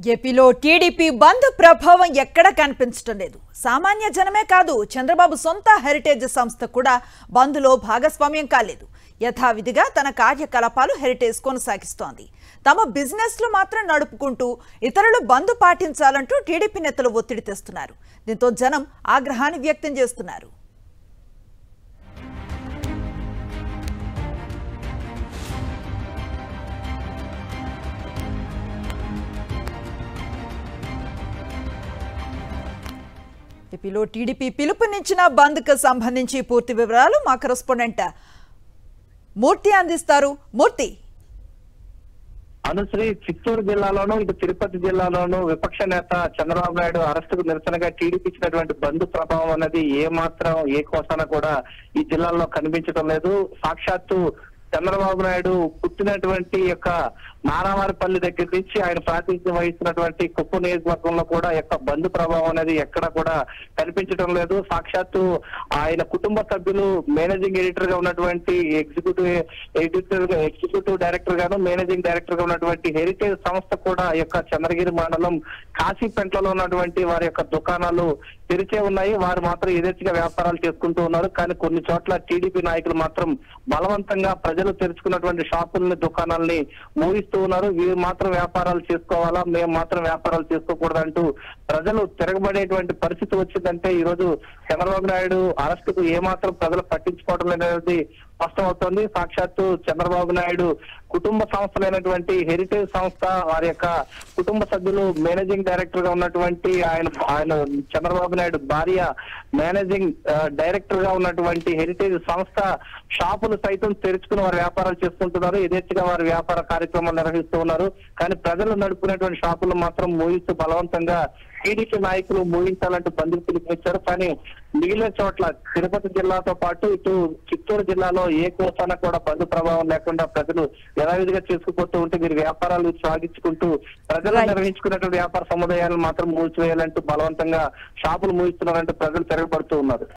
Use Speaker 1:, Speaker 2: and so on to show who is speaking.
Speaker 1: ఏపీలో టీడీపీ బంద్ ప్రభావం ఎక్కడ కనిపించడం లేదు సామాన్య జనమే కాదు చంద్రబాబు సొంత హెరిటేజ్ సంస్థ కూడా బంద్లో భాగస్వామ్యం కాలేదు యథావిధిగా తన కార్యకలాపాలు హెరిటేజ్ కొనసాగిస్తోంది తమ బిజినెస్లు మాత్రం నడుపుకుంటూ ఇతరులు బంద్ పాటించాలంటూ టీడీపీ నేతలు ఒత్తిడి తెస్తున్నారు దీంతో జనం ఆగ్రహాన్ని వ్యక్తం చేస్తున్నారు ఏపీలో టీడీపీ పిలుపునిచ్చిన బంద్కు సంబంధించి పూర్తి వివరాలు మా కరెస్పాండెంట్ మూర్తి అందిస్తారు మూర్తి
Speaker 2: అనుశ్రీ చిత్తూరు జిల్లాలోను ఇటు తిరుపతి జిల్లాలోను విపక్ష నేత చంద్రబాబు నాయుడు అరెస్టుకు నిరసనగా టీడీపీ ఇచ్చినటువంటి బంధు ప్రభావం అనేది ఏ మాత్రం ఏ కోసాన కూడా ఈ జిల్లాలో కనిపించడం లేదు సాక్షాత్తు చంద్రబాబు నాయుడు పుట్టినటువంటి యొక్క నారావారిపల్లి దగ్గర నుంచి ఆయన ప్రాతినిధ్యం వహిస్తున్నటువంటి కుప్ప నియోజకవర్గంలో కూడా యొక్క బంధు ప్రభావం అనేది ఎక్కడ కూడా కనిపించడం లేదు సాక్షాత్తు ఆయన కుటుంబ సభ్యులు మేనేజింగ్ ఎడిటర్ గా ఉన్నటువంటి ఎగ్జిక్యూటివ్ ఎడిటర్ ఎగ్జిక్యూటివ్ డైరెక్టర్ గాను మేనేజింగ్ డైరెక్టర్ గా ఉన్నటువంటి హెరిటేజ్ సంస్థ కూడా ఈ యొక్క చంద్రగిరి మండలం కాశీపెంటలో ఉన్నటువంటి వారి యొక్క దుకాణాలు తెరిచే ఉన్నాయి వారు మాత్రం యథేచ్ఛగా వ్యాపారాలు చేసుకుంటూ ఉన్నారు కానీ కొన్ని చోట్ల టీడీపీ నాయకులు మాత్రం బలవంతంగా ప్రజలు తెరుచుకున్నటువంటి షాపుల్ని దుకాణాలని మూగిస్తూ ఉన్నారు వీరు మాత్రం వ్యాపారాలు చేసుకోవాలా మేము మాత్రం వ్యాపారాలు చేసుకోకూడదంటూ ప్రజలు తిరగబడేటువంటి పరిస్థితి వచ్చిందంటే ఈ రోజు చంద్రబాబు నాయుడు అరెస్టుకు ఏమాత్రం ప్రజలు పట్టించుకోవడం లేదనేది స్పష్టమవుతోంది సాక్షాత్తు చంద్రబాబు నాయుడు కుటుంబ సంస్థలైనటువంటి హెరిటేజ్ సంస్థ వారి యొక్క కుటుంబ సభ్యులు మేనేజింగ్ డైరెక్టర్ గా ఉన్నటువంటి ఆయన ఆయన చంద్రబాబు నాయుడు భార్య మేనేజింగ్ ఆ, డైరెక్టర్ గా ఉన్నటువంటి హెరిటేజ్ సంస్థ షాపులు సైతం తెరుచుకుని వారు వ్యాపారాలు చేసుకుంటున్నారు యథేచ్ఛగా వారి వ్యాపార కార్యక్రమాలు నిర్వహిస్తూ ఉన్నారు కానీ ప్రజలు నడుపుకునేటువంటి షాపులు మాత్రం మూయిస్తూ బలవంతంగా టీడీపీ నాయకులు మూయించాలంటూ బంధుకు పిలుపునిచ్చారు కానీ మిగిలిన చోట్ల తిరుపతి జిల్లాతో పాటు ఇటు చిత్తూరు జిల్లాలో ఏ కోసాన కూడా బంధు ప్రభావం లేకుండా ప్రజలు యథావిధిగా చేసుకుపోతూ ఉంటే మీరు వ్యాపారాలు సాగించుకుంటూ ప్రజలు
Speaker 1: Right.
Speaker 2: నిర్వహించుకున్నటువంటి వ్యాపార సముదాయాలను మాత్రం మూసివేయాలంటూ బలవంతంగా షాపులు మూయిస్తున్నారంటూ ప్రజలు తిరగబడుతూ ఉన్నారు